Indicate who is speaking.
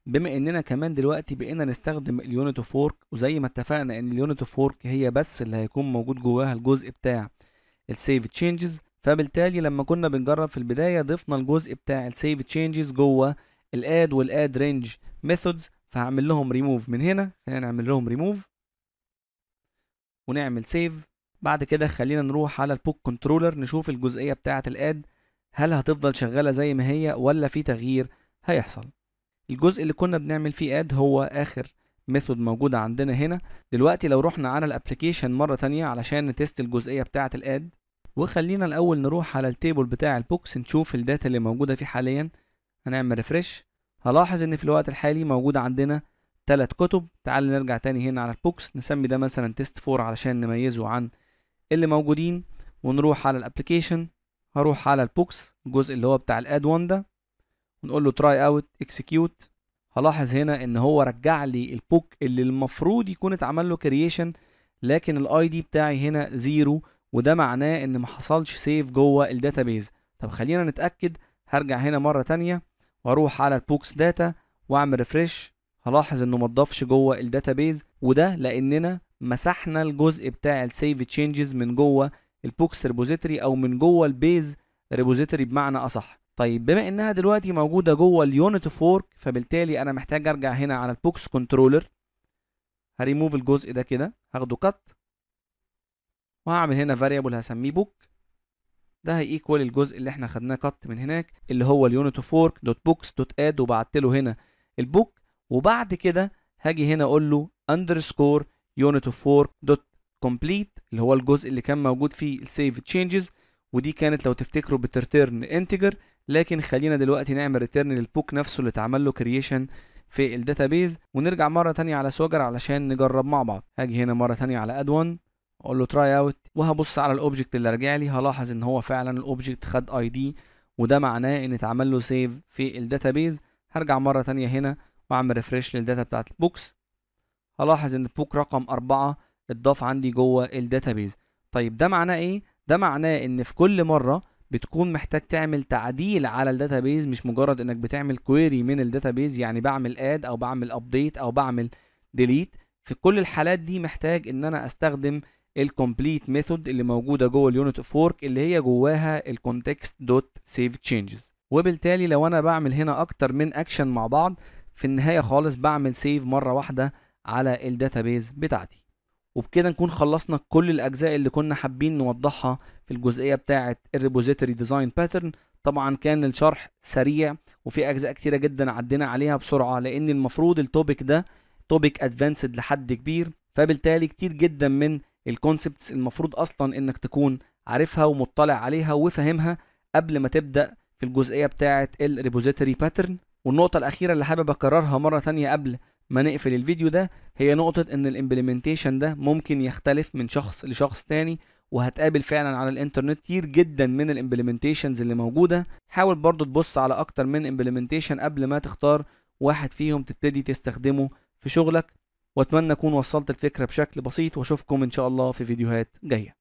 Speaker 1: بما اننا كمان دلوقتي بقينا نستخدم اليونت اوف وورك وزي ما اتفقنا ان اليونت اوف وورك هي بس اللي هيكون موجود جواها الجزء بتاع السيف تشينجز فبالتالي لما كنا بنجرب في البدايه ضفنا الجزء بتاع السيف تشينجز جوه الاد والاد رينج ميثودز فهعمل لهم ريموف من هنا خلينا نعمل لهم ريموف ونعمل سيف بعد كده خلينا نروح على البوك كنترولر نشوف الجزئيه بتاعه الاد هل هتفضل شغاله زي ما هي ولا في تغيير هيحصل الجزء اللي كنا بنعمل فيه اد هو اخر ميثود موجودة عندنا هنا دلوقتي لو رحنا على الابلكيشن مرة تانية علشان نتست الجزئية بتاعة الاد وخلينا الاول نروح على التيبل بتاع البوكس نشوف الداتا اللي موجودة فيه حاليا هنعمل ريفرش هلاحظ ان في الوقت الحالي موجود عندنا ثلاث كتب تعال نرجع تاني هنا على البوكس نسمي ده مثلا تيست فور علشان نميزه عن اللي موجودين ونروح على الابلكيشن هروح على البوكس الجزء اللي هو بتاع الاد 1 ده ونقول له تراي اوت اكسكيوت هلاحظ هنا ان هو رجع لي البوك اللي المفروض يكون اتعمل له كرييشن لكن الاي دي بتاعي هنا زيرو وده معناه ان ما حصلش سيف جوه الداتابيز طب خلينا نتاكد هرجع هنا مره تانية واروح على البوكس داتا واعمل ريفرش هلاحظ انه ما اتضافش جوه الداتابيز وده لاننا مسحنا الجزء بتاع السيف تشينجز من جوه البوكس ريبوزيتوري او من جوه البيز ريبوزيتوري بمعنى اصح طيب بما انها دلوقتي موجوده جوه اليونت اوف وورك فبالتالي انا محتاج ارجع هنا على البوكس كنترولر هريموف الجزء ده كده هاخده كات وهعمل هنا فاريبل هسميه بوك ده هيكوال الجزء اللي احنا خدناه كات من هناك اللي هو اليونت اوف وورك دوت بوكس دوت اد وبعت له هنا البوك وبعد كده هاجي هنا اقول له اندرسكور يونت اوف وورك دوت كومبليت اللي هو الجزء اللي كان موجود فيه السيف تشينجز ودي كانت لو تفتكروا بترترن انتجر لكن خلينا دلوقتي نعمل ريتيرن للبوك نفسه اللي اتعمل له كرييشن في الداتابيز ونرجع مره تانية على سوجر علشان نجرب مع بعض هاجي هنا مره تانية على اد 1 اقول له تراي اوت وهبص على الاوبجكت اللي راجع لي هلاحظ ان هو فعلا الاوبجكت خد اي دي وده معناه ان اتعمل له سيف في الداتابيز هرجع مره تانية هنا واعمل ريفرش للداتا بتاعت البوكس هلاحظ ان البوك رقم أربعة اتضاف عندي جوه الداتابيز طيب ده معناه ايه ده معناه ان في كل مره بتكون محتاج تعمل تعديل على الداتابيز مش مجرد انك بتعمل كويري من الداتابيز يعني بعمل اد او بعمل ابديت او بعمل ديليت في كل الحالات دي محتاج ان انا استخدم الكومبليت ميثود اللي موجوده جوه اليونت اوف وورك اللي هي جواها الكونتكست دوت سيف تشينجز وبالتالي لو انا بعمل هنا اكتر من اكشن مع بعض في النهايه خالص بعمل سيف مره واحده على الداتابيز بتاعتي وبكده نكون خلصنا كل الاجزاء اللي كنا حابين نوضحها في الجزئيه بتاعه الريبوزيتوري ديزاين باترن طبعا كان الشرح سريع وفي اجزاء كتيره جدا عدينا عليها بسرعه لان المفروض التوبيك ده توبيك ادفانسد لحد كبير فبالتالي كتير جدا من الكونسبتس المفروض اصلا انك تكون عارفها ومطلع عليها وفاهمها قبل ما تبدا في الجزئيه بتاعه الريبوزيتوري باترن والنقطه الاخيره اللي حابب اكررها مره تانية قبل ما نقفل الفيديو ده هي نقطة ان الامبلمنتيشن ده ممكن يختلف من شخص لشخص تاني وهتقابل فعلا على الانترنت كتير جدا من الامبلمنتيشنز اللي موجودة حاول برضو تبص على اكتر من امبلمنتيشن قبل ما تختار واحد فيهم تبتدي تستخدمه في شغلك واتمنى اكون وصلت الفكرة بشكل بسيط واشوفكم ان شاء الله في فيديوهات جاية